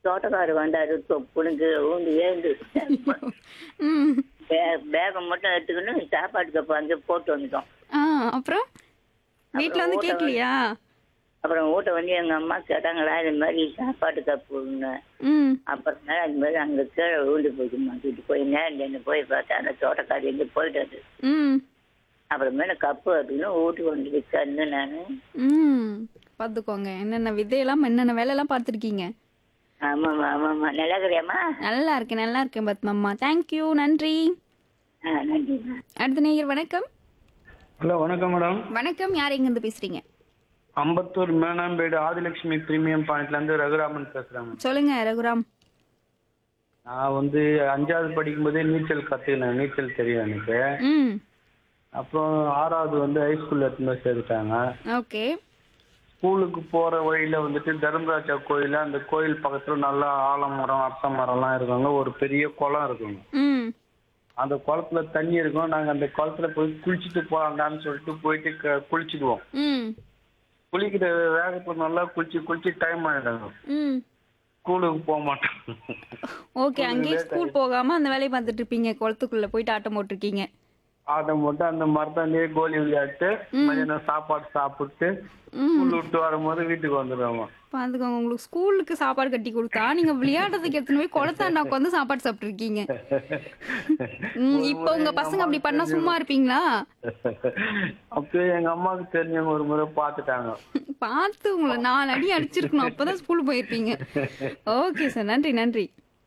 தோட்டக்காரர் வந்தாரு தொப்புனுக்கு ஊந்து ஏந்து ம் பேகை மட்டும் எடுத்துக்கின்னு சாப்பாடு கப்பு அங்கே போட்டு வந்துட்டோம் ஆ அப்புறம் வீட்ல வந்து ஊட்ட கேட்கலையா அப்புறம் வீட்டை வந்து எங்க அம்மா கேட்டாங்களா இது மாதிரி சாப்பாடு கப்புன்னு ம் அப்புறமேல அது மாதிரி அங்க கீழே விழுந்து போயிட்டு மாட்டிட்டு போய் நேரம் என்ன போய் பார்த்தா அந்த தோட்டக்காரி எங்கே போயிட்டாரு ம் அப்புறமேல கப்பு அப்படின்னு ஊட்டி கொண்டு வச்சாருன்னு நான் ம் பார்த்துக்கோங்க என்னென்ன விதையெல்லாம் என்னென்ன வேலையெல்லாம் பார்த்துருக்கீங்க ஆமாம்மா ஆமாம்மா நல்லா இருக்கிறியாம்மா நல்லா இருக்கேன் நல்லா இருக்கேன் பத்மம்மா தேங்க்யூ நன்றி ஆ நன்றிம்மா அடுத்த நேயர் வணக்கம் ஹலோ வணக்கம் மேடம் வணக்கம் யார் எங்கேருந்து பேசுறீங்க அம்பத்தூர் மேனாம்பேடு ஆதிலட்சுமி பிரீமியம் பாயிண்ட்ல இருந்து ரகுராமன் பேசுறேன் சொல்லுங்க ரகுராம் நான் வந்து அஞ்சாவது படிக்கும்போதே நீச்சல் கத்துக்கினேன் நீச்சல் தெரியும் எனக்கு ம் அப்புறம் ஆறாவது வந்து ஹைஸ்கூல்ல எடுத்துன்னு போய் சேர்த்துட்டாங்க ஓகே ஸ்கூலுக்கு போற வழியில வந்துட்டு தர்மராஜா கோயில் அந்த கோயில் பக்கத்துல நல்லா ஆலமரம் அரச மரம்லாம் இருக்குங்க ஒரு பெரிய குளம் இருக்குங்க ம் அந்த குளத்துல தண்ணி இருக்கும் நாங்க அந்த குளத்துல போய் குளிச்சுட்டு போலாம்டான்னு சொல்லிட்டு போயிட்டு க- குளிச்சுக்குவோம் ம் குளிக்கிற வேகத்துல நல்லா குளிச்சு குளிச்சு டைம் ஆயிடுங்க ம் ஸ்கூலுக்கு போக மாட்டோம் ஓகே அங்கேயே ஸ்கூல் போகாம அந்த வேலையை பார்த்துட்டு இருப்பீங்க குளத்துக்குள்ள போயிட்டு ஆட்டம் போட்டிருக்கீங்க அதை மட்டும் அந்த மரத்தாண்டியே கோலி விளையாட்டு மதியானம் சாப்பாடு சாப்பிட்டு ஸ்கூல் விட்டு வரும்போது வீட்டுக்கு வந்துடுவாங்க பார்த்துக்கோங்க உங்களுக்கு ஸ்கூலுக்கு சாப்பாடு கட்டி கொடுத்தா நீங்க விளையாடுறதுக்கு எடுத்துன்னு போய் குளத்தாண்டா உட்காந்து சாப்பாடு சாப்பிட்டுருக்கீங்க ம் இப்போ உங்க பசங்க அப்படி பண்ணா சும்மா இருப்பீங்களா அப்பயே எங்க அம்மாவுக்கு தெரிஞ்சவங்க ஒரு முறை பார்த்துட்டாங்க பார்த்து உங்களை நாலு அடி அடிச்சிருக்கணும் அப்பதான் ஸ்கூல் போயிருப்பீங்க ஓகே சார் நன்றி நன்றி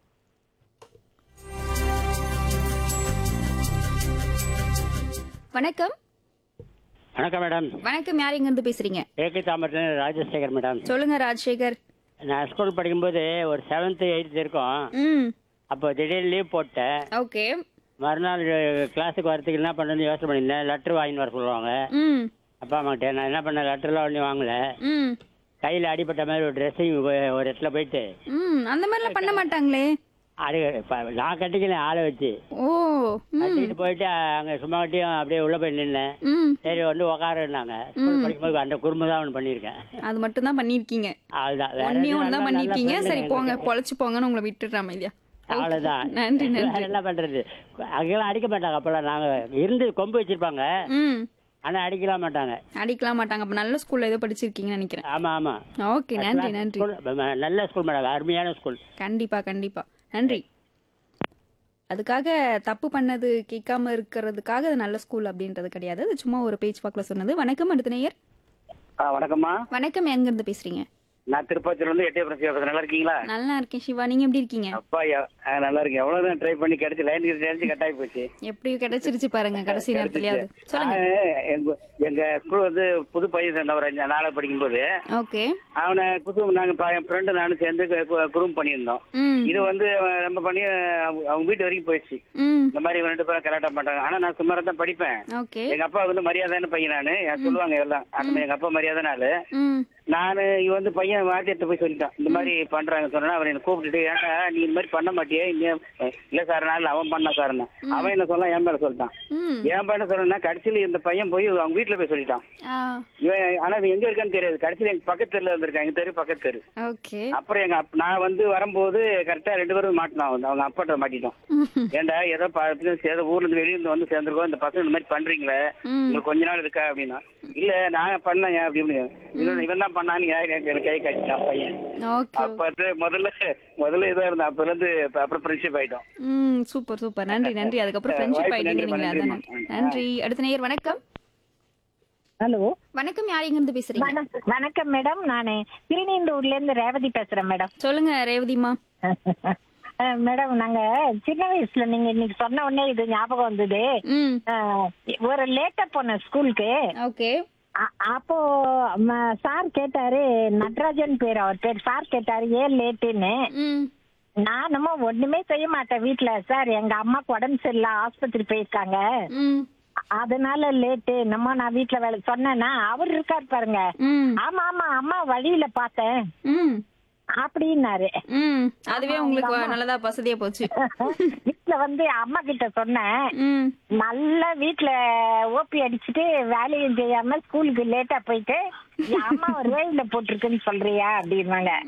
வணக்கம் வணக்கம் மேடம் வணக்கம் யார் எங்க இருந்து பேசுறீங்க ஏகே தாமரத்தில் ராஜசேகர் மேடம் சொல்லுங்க ராஜசேகர் நான் ஸ்கூல் படிக்கும்போது ஒரு செவன்த்து எயித்து இருக்கும் ம் அப்போ திடீர்னு லீவ் போட்டேன் ஓகே மறுநாள் கிளாஸுக்கு வரதுக்கு என்ன பண்ணுறது யோசனை பண்ணியிருந்தேன் லெட்ரு வாங்கின்னு வர சொல்லுவாங்க ம் அப்பா அம்மாக்கிட்ட நான் என்ன பண்ணேன் லெட்டர்லாம் ஒன்றும் வாங்கல ம் கையில் அடிபட்ட மாதிரி ஒரு ட்ரெஸ்ஸிங் ஒரு இடத்துல போயிட்டு ம் அந்த மாதிரிலாம் பண்ண மாட்டாங்களே அது இப்ப நான் கட்டிக்கலேன் ஆளை வச்சு ஓ ம் கட்டிட்டு போயிட்டு அங்கே சும்மா கட்டியும் அப்படியே உள்ளே போய் நின்னேன் ம் சரி வந்து உக்காருன்னாங்க ஸ்கூல் படிக்கும்போது அந்த குறும்பு தான் ஒன்று பண்ணியிருக்கேன் அது மட்டும் தான் பண்ணிருக்கீங்க அதுதான் வேற ஒன்னே எதுவும் ஒன்று தான் நல்ல- நல்ல பண்ணிருக்கீங்க friend சரி எனக்கு. போங்க பொழைச்சு போங்கன்னு உங்களை விட்டுடுறேன் இல்லையா அவ்வளவுதான் நன்றி வேற நன்றி என்ன பண்றது அங்கெல்லாம் அடிக்க மாட்டாங்க அப்பெல்லாம் நாங்க இருந்து கொம்பு வச்சிருப்பாங்க ம் ஆனா அடிக்கலாம் மாட்டாங்க அடிக்கலாம் மாட்டாங்க அப்ப நல்ல ஸ்கூல்ல ஏதோ படிச்சிருக்கீங்கன்னு நினைக்கிறேன் ஆமா ஆமா ஓகே நன்றி நன்றி ஸ்கூல் ம- நல்ல ஸ்கூல் மேடம் அருமையான ஸ்கூல் கண்டிப்பா கண்டிப்பா நன்றி அதுக்காக தப்பு பண்ணது கேட்காம இருக்கிறதுக்காக அது நல்ல ஸ்கூல் அப்படின்றது கிடையாது அது சும்மா ஒரு பேச்சு வாக்குல சொன்னது வணக்கம் அடுத்த நேயர் வணக்கம்மா வணக்கம் எங்க இருந்து பேசுறீங்க நான் திருப்பத்தூர்ல இருந்து எட்டயபுரம் சிவபதி நல்லா இருக்கீங்களா நல்லா இருக்கேன் சிவா நீங்க எப்படி இருக்கீங்க அப்பா யா- ஆ, நல்லா இருக்கேன் எவ்வளவுதான் ட்ரை பண்ணி கிடைச்சு லைன் கிடைச்சு கட் ஆகி போச்சு எப்படி கிடைச்சிருச்சு பாருங்க கடைசி நேரத்துலயாவது சொல்லுங்க நான் எங்க எங்க ஸ்கூல் வந்து புது பையன் சேர்ந்த ஒரு அஞ்சு நாளை படிக்கும்போது ஓகே அவனை புது நாங்க ப- என் ஃப்ரெண்டு நானும் சேர்ந்து குரூம் பண்ணியிருந்தோம் ம் இது வந்து அவன் நம்ம பண்ணி அவங்க அவங்க வீட்டு வரைக்கும் போயிடுச்சு ம் இந்த மாதிரி இவன் ரெண்டு பேரும் கரெக்டா பண்றாங்க ஆனா நான் சுமாரா தான் படிப்பேன் ஓகே எங்க அப்பா வந்து மரியாதையான பையன் நானு எனக்கு சொல்லுவாங்க எல்லாம் அந்த எங்க அப்பா மரியாதை நாளு ம் நானு இவன் வந்து பையன் வாத்தியத்தை போய் சொல்லிட்டான் இந்த மாதிரி பண்றாங்க சொன்னா அவர் என்ன கூப்பிட்டுட்டு ஏன்டா நீ இந்த மாதிரி பண்ண மாட்டியே இன்னும் இல்ல சார் நான் அவன் பண்ண சார்னா அவன் என்ன சொல்லலாம் என் மேல சொல்லிட்டான் ம் என் பையன் சொன்னா கடைசியில இந்த பையன் போய் அவங்க வீட்டுல போய் சொல்லிட்டான் ஆ இவன் ஆனா இவன் எங்க இருக்கான்னு தெரியாது கடைசியில எங்க பக்கத்து தெருல வந்திருக்கான் எங்க தெரு பக்கத்து தெரு ஓகே அப்புறம் எங்க அப்- நான் வந்து வரும்போது கரெக்டா ரெண்டு பேரும் மாட்டினோம் வந்து அவங்க அப்பாட்ட மாட்டிட்டோம் ஏன்டா ஏதோ ப- ஏதோ ஊர்ல இருந்து வெளிய இருந்து வந்து சேர்ந்துருக்கோம் இந்த பசங்க இந்த மாதிரி பண்றீங்களே ம் உங்களுக்கு கொஞ்ச நாள் இருக்கா அப்படின்னா இல்ல நான் பண்ணேன் அப்படின்னு இவன் இவன் தான் பண்ணான்னு யார் எனக்கு எனக்கு கை காட்டிட்டான் பையன் ஓகே அப்ப வந்து முதல்ல முதல்ல இதா இருந்தா அப்ப இருந்து இப்ப அப்புறம் ஃப்ரெண்ட்ஷிப் ஆயிட்டோம் ம் சூப்பர் சூப்பர் நன்றி நன்றி அதுக்கப்புறம் ஃப்ரெண்ட்ஷிப் வாய்ப்பு ஆயிட்டீங்க நன்றி, நீங்களே அதான் நன்றி. நன்றி அடுத்த நேயர் வணக்கம் ஹலோ வணக்கம் யார் எங்க இருந்து பேசுறீங்க வணக்கம் வணக்கம் மேடம் நானு திருநீண்டூர்ல இருந்து ரேவதி பேசுறேன் மேடம் சொல்லுங்க ரேவதிமா அஹ், மேடம் நாங்க சின்ன வயசுல நீங்க இன்னைக்கு சொன்ன உடனே இது ஞாபகம் வந்தது ம் அஹ், ஒரு லேட்டா போனேன் ஸ்கூலுக்கு ஓகே அ- அப்போ ம- சார் கேட்டாரு நடராஜன் பேர் அவர் பேர் சார் கேட்டாரு ஏன் லேட்டுன்னு ம் நானும் ஒண்ணுமே செய்ய மாட்டேன் வீட்ல சார் எங்க அம்மாக்கு உடம்பு சரியில்லை ஆஸ்பத்திரி போயிருக்காங்க ம் அதனால லேட்டு நம்ம நான் வீட்ல வேலை சொன்னேன்னா அவர் இருக்காரு பாருங்க ம் ஆமா ஆமா அம்மா வழியில பார்த்தேன் ம் அப்படின்னாரு ம் அதுவே உங்களுக்கு நல்லதா வசதியா போச்சு வீட்ல வந்து அம்மா கிட்ட சொன்னேன் ம் நல்லா வீட்ல ஓபி அடிச்சுட்டு வேலையும் செய்யாம ஸ்கூலுக்கு லேட்டா போயிட்டு என் அம்மா ஒரு வேலையில போட்டிருக்குன்னு சொல்றியா அப்படின்னாங்க